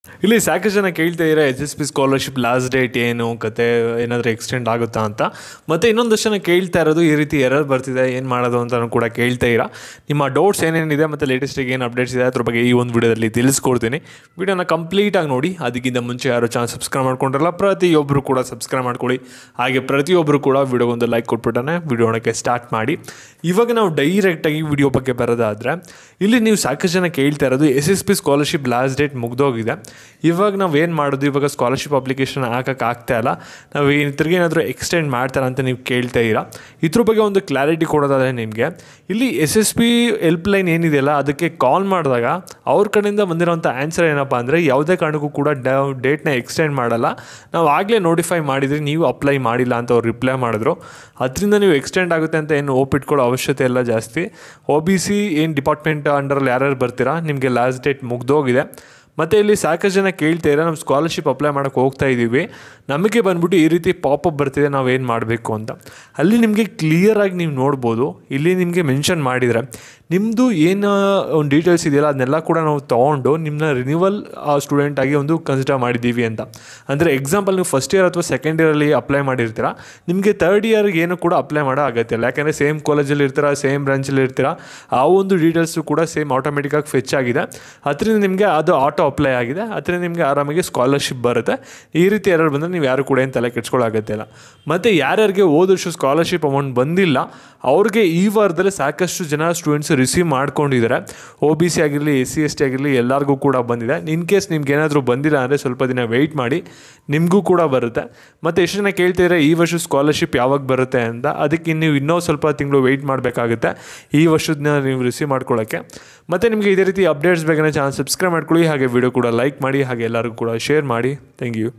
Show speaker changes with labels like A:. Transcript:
A: ಇಲ್ಲಿ ಸಾಕಷ್ಟು ಜನ ಕೇಳ್ತಾ ಇದ್ದಾರೆ S S P scholarship last date ಏನು ಕತೆ ಏನಾದರೂ ಎಕ್ಸ್ಟೆಂಡ್ ಆಗುತ್ತಾ ಅಂತ ಮತ್ತು ಇನ್ನೊಂದಷ್ಟು ಜನ ಕೇಳ್ತಾ ಇರೋದು ಈ ರೀತಿ ಎರರ್ ಬರ್ತಿದೆ ಏನು ಮಾಡೋದು ಅಂತ ಕೂಡ ಕೇಳ್ತಾ ಇರಾ ನಿಮ್ಮ ಡೌಟ್ಸ್ ಏನೇನಿದೆ ಮತ್ತು ಲೇಟೆಸ್ಟಿಗೆ ಏನು ಅಪ್ಡೇಟ್ಸ್ ಇದೆ ಅದ್ರ ಬಗ್ಗೆ ಈ ಒಂದು ವಿಡಿಯೋದಲ್ಲಿ ತಿಳಿಸ್ಕೊಡ್ತೀನಿ ವಿಡಿಯೋನ ಕಂಪ್ಲೀಟಾಗಿ ನೋಡಿ ಅದಕ್ಕಿಂತ ಮುಂಚೆ ಯಾರು ಚಾನಲ್ ಸಬ್ಸ್ಕ್ರೈಬ್ ಮಾಡ್ಕೊಂಡಿರಲ್ಲ ಪ್ರತಿಯೊಬ್ಬರು ಕೂಡ ಸಬ್ಸ್ಕ್ರೈಬ್ ಮಾಡ್ಕೊಳ್ಳಿ ಹಾಗೆ ಪ್ರತಿಯೊಬ್ಬರು ಕೂಡ ವಿಡಿಯೋಗೊಂದು ಲೈಕ್ ಕೊಟ್ಬಿಟ್ಟಾನೆ ವಿಡಿಯೋ ನೋಡೋಕ್ಕೆ ಸ್ಟಾರ್ಟ್ ಮಾಡಿ ಇವಾಗ ನಾವು ಡೈರೆಕ್ಟಾಗಿ ವಿಡಿಯೋ ಬಗ್ಗೆ ಬರೋದಾದರೆ ಇಲ್ಲಿ ನೀವು ಸಾಕಷ್ಟು ಜನ ಕೇಳ್ತಾ ಇರೋದು S S P scholarship last date ಮುಗ್ದೋಗಿದೆ ಇವಾಗ ನಾವು ಏನು ಮಾಡೋದು ಇವಾಗ ಸ್ಕಾಲರ್ಶಿಪ್ ಅಪ್ಲಿಕೇಶನ್ ಹಾಕಕ್ಕೆ ಆಗ್ತಾ ಇಲ್ಲ ನಾವು ಏನು ತಿರ್ಗೇನಾದರೂ ಎಕ್ಸ್ಟೆಂಡ್ ಮಾಡ್ತಾರೆ ಅಂತ ನೀವು ಕೇಳ್ತಾ ಇರಾ ಇದ್ರ ಬಗ್ಗೆ ಒಂದು ಕ್ಲಾರಿಟಿ ಕೊಡೋದಾದರೆ ನಿಮಗೆ ಇಲ್ಲಿ S S P help line ಏನಿದೆಯಲ್ಲ ಅದಕ್ಕೆ ಕಾಲ್ ಮಾಡಿದಾಗ ಅವ್ರ ಕಡೆಯಿಂದ ಬಂದಿರೋಂಥ ಆನ್ಸರ್ ಏನಪ್ಪ ಅಂದರೆ ಯಾವುದೇ ಕಾರಣಕ್ಕೂ ಕೂಡ ಡೇಟ್ನ ಎಕ್ಸ್ಟೆಂಡ್ ಮಾಡಲ್ಲ ನಾವು ಆಗಲೇ ನೋಟಿಫೈ ಮಾಡಿದರೆ ನೀವು ಅಪ್ಲೈ ಮಾಡಿಲ್ಲ ಅಂತ ಅವ್ರು ರಿಪ್ಲೈ ಮಾಡಿದ್ರು ಅದರಿಂದ ನೀವು ಎಕ್ಸ್ಟೆಂಡ್ ಆಗುತ್ತೆ ಅಂತ ಏನು ಓಪ್ ಇಟ್ಕೊಳ್ಳೋ ಅವಶ್ಯಕತೆ ಇಲ್ಲ ಜಾಸ್ತಿ ಒ ಬಿ ಸಿ ಏನು ಡಿಪಾರ್ಟ್ಮೆಂಟ್ ಅಂಡರಲ್ಲಿ ಯಾರ್ಯಾರು ಬರ್ತೀರಾ ನಿಮಗೆ ಲಾಸ್ಟ್ ಡೇಟ್ ಮುಗ್ದೋಗಿದೆ ಮತ್ತು ಇಲ್ಲಿ ಸಾಕಷ್ಟು ಜನ ಕೇಳ್ತೀರಾ ನಮ್ಮ ಸ್ಕಾಲರ್ಶಿಪ್ ಅಪ್ಲೈ ಮಾಡೋಕ್ಕೆ ಹೋಗ್ತಾ ಇದ್ದೀವಿ ನಮಗೆ ಬಂದ್ಬಿಟ್ಟು ಈ ರೀತಿ ಪಾಪಪ್ ಬರ್ತಿದೆ ನಾವು ಏನು ಮಾಡಬೇಕು ಅಂತ ಅಲ್ಲಿ ನಿಮಗೆ ಕ್ಲಿಯರಾಗಿ ನೀವು ನೋಡ್ಬೋದು ಇಲ್ಲಿ ನಿಮಗೆ ಮೆನ್ಷನ್ ಮಾಡಿದರೆ ನಿಮ್ಮದು ಏನು ಒಂದು ಡೀಟೇಲ್ಸ್ ಇದೆಯಲ್ಲ ಅದನ್ನೆಲ್ಲ ಕೂಡ ನಾವು ತೊಗೊಂಡು ನಿಮ್ಮನ್ನ ರಿನ್ಯೂವಲ್ ಸ್ಟೂಡೆಂಟ್ ಆಗಿ ಒಂದು ಕನ್ಸಿಡರ್ ಮಾಡಿದ್ದೀವಿ ಅಂತ ಅಂದರೆ ಎಕ್ಸಾಂಪಲ್ ನೀವು ಫಸ್ಟ್ ಇಯರ್ ಅಥವಾ ಸೆಕೆಂಡ್ ಇಯರಲ್ಲಿ ಅಪ್ಲೈ ಮಾಡಿರ್ತೀರ ನಿಮಗೆ ತರ್ಡ್ ಇಯರ್ಗೆ ಏನು ಕೂಡ ಅಪ್ಲೈ ಮಾಡೋ ಅಗತ್ಯ ಇಲ್ಲ ಯಾಕೆಂದರೆ ಸೇಮ್ ಕಾಲೇಜಲ್ಲಿ ಇರ್ತೀರ ಸೇಮ್ ಬ್ರಾಂಚಲ್ಲಿ ಇರ್ತೀರ ಆ ಒಂದು ಡೀಟೇಲ್ಸು ಕೂಡ ಸೇಮ್ ಆಟೋಮೆಟಿಕ್ಕಾಗಿ ಫೆಚ್ ಆಗಿದೆ ಅದರಿಂದ ನಿಮಗೆ ಅದು ಆಟೋ ಅಪ್ಲೈ ಆಗಿದೆ ಅದರಿಂದ ನಿಮಗೆ ಆರಾಮಾಗಿ ಸ್ಕಾಲರ್ಶಿಪ್ ಬರುತ್ತೆ ಈ ರೀತಿ ಎರಡು ಬಂದರೆ ನೀವು ಯಾರು ಕೂಡ ಏನು ತಲೆ ಕೆಡ್ಸ್ಕೊಳ್ಳೋ ಅಗತ್ಯ ಇಲ್ಲ ಮತ್ತು ಯಾರ್ಯಾರಿಗೆ ಹೋದ ವರ್ಷ ಸ್ಕಾಲರ್ಶಿಪ್ ಅಮೌಂಟ್ ಬಂದಿಲ್ಲ ಅವ್ರಿಗೆ ಈ ವಾರದಲ್ಲಿ ಸಾಕಷ್ಟು ಜನ ಸ್ಟೂಡೆಂಟ್ಸ್ ರಿಸೀವ್ ಮಾಡ್ಕೊಂಡಿದ್ದಾರೆ ಒ ಬಿ ಸಿ ಆಗಿರಲಿ ಎಸ್ ಸಿ ಎಸ್ ಟಿ ಆಗಿರಲಿ ಎಲ್ಲರಿಗೂ ಕೂಡ ಬಂದಿದೆ ಇನ್ ಕೇಸ್ ನಿಮ್ಗೆ ಏನಾದರೂ ಬಂದಿಲ್ಲ ಅಂದರೆ ಸ್ವಲ್ಪ ದಿನ ವೆಯ್ಟ್ ಮಾಡಿ ನಿಮಗೂ ಕೂಡ ಬರುತ್ತೆ ಮತ್ತು ಎಷ್ಟು ಜನ ಕೇಳ್ತಿದ್ರೆ ಈ ವರ್ಷ ಸ್ಕಾಲರ್ಶಿಪ್ ಯಾವಾಗ ಬರುತ್ತೆ ಅಂತ ಅದಕ್ಕೆ ನೀವು ಇನ್ನೂ ಸ್ವಲ್ಪ ತಿಂಗಳು ವೆಯ್ಟ್ ಮಾಡಬೇಕಾಗುತ್ತೆ ಈ ವರ್ಷದನ್ನ ನೀವು ರಿಸೀವ್ ಮಾಡ್ಕೊಳ್ಳೋಕ್ಕೆ ಮತ್ತು ನಿಮಗೆ ಇದೇ ರೀತಿ ಅಪ್ಡೇಟ್ಸ್ ಬೇಕಾದ್ರೆ ಚಾನಲ್ ಸಬ್ಸ್ಕ್ರೈಬ್ ಮಾಡ್ಕೊಳ್ಳಿ ಹಾಗೆ ವಿಡಿಯೋ ಕೂಡ ಲೈಕ್ ಮಾಡಿ ಹಾಗೆ ಎಲ್ಲರಿಗೂ ಕೂಡ ಶೇರ್ ಮಾಡಿ ಥ್ಯಾಂಕ್ ಯು